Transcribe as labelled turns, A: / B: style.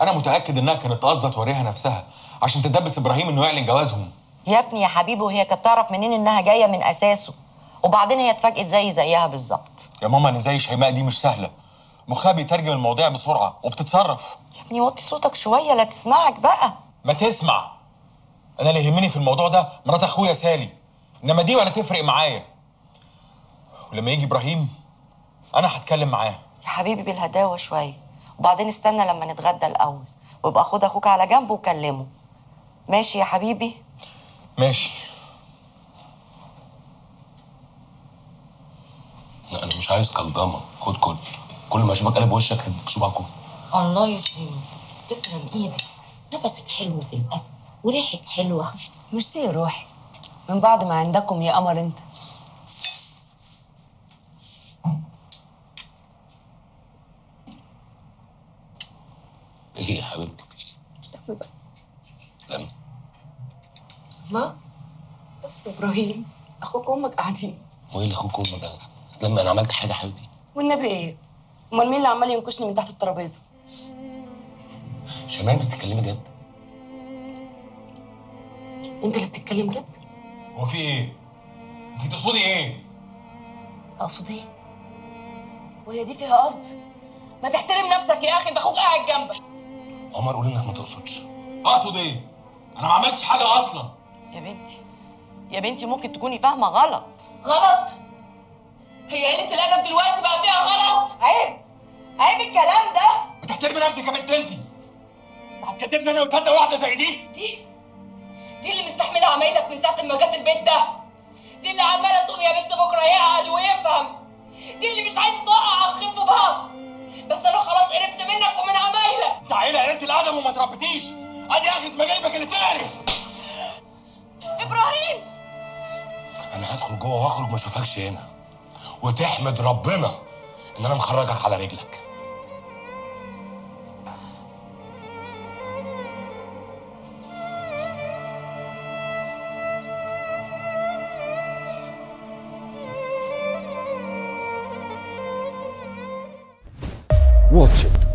A: انا متاكد انها كانت قاصده توريها نفسها عشان تدبس ابراهيم انه يعلن جوازهم
B: يا ابني يا حبيبي وهي كانت تعرف منين انها جايه من اساسه وبعدين هي اتفاجئت زي زيها بالظبط
A: يا ماما انا زي شيماء دي مش سهله مخها بيترجم المواضيع بسرعه وبتتصرف
B: يا ابني وطي صوتك شويه لا تسمعك بقى
A: ما تسمع انا اللي يهمني في الموضوع ده مرات اخويا سالي انما دي ولا تفرق معايا ولما يجي ابراهيم انا هتكلم معاه
B: يا حبيبي بالهداوه شويه وبعدين استنى لما نتغدى الاول وابقى خد اخوك على جنب وكلمه ماشي يا حبيبي
A: ماشي
C: لا انا مش عايز كلضمه خد كل كل ما اشوفك قلب وشك مكسوب على كل
B: الله يسلمك تسلم ايدك نفسك حلو في الاكل وريحك حلوه
D: ميرسي يا روحي من بعد ما عندكم يا قمر انت
C: ايه يا حبيبتي في ايه؟ لم
D: الله بس يا ابراهيم اخوك وامك قاعدين
C: هو ايه اللي اخوك وامك ده؟ لما انا عملت حاجه يا حبيبتي
D: والنبي ايه امال مين اللي عمال ينكشني من تحت الترابيزه
C: شيماء انت بتتكلمي جد؟
D: انت اللي بتتكلم جد
A: هو في ايه انت تقصدي ايه
D: اقصد ايه وهي دي فيها قصد ما تحترم نفسك يا اخي ده اخوك قاعد جنبك
C: عمر قول انك ما تقصدش
A: اقصد ايه انا ما عملتش حاجه اصلا
B: يا بنتي يا بنتي ممكن تكوني فاهمه غلط
D: غلط هي قله الادب دلوقتي بقى فيها غلط
B: عيب عيب الكلام ده
A: ما تحترمي نفسك يا بنت انت هتكدبني انا وتصدق واحده زي دي
D: دي دي اللي مستحمله عمايلك من ساعه ما جت البيت ده دي اللي عماله تقول يا بنت بكره يعقل ويفهم دي اللي مش عايزه توقع اخين في بعض بس انا خلاص قرفت منك ومن عمايلك
A: انت عيله قلت الادب وما تربيتيش ادي اخرة مجايبك اللي تعرف
B: ابراهيم
C: انا هدخل جوه واخرج ما اشوفكش هنا وتحمد ربنا ان انا مخرجك على رجلك
E: واتش إت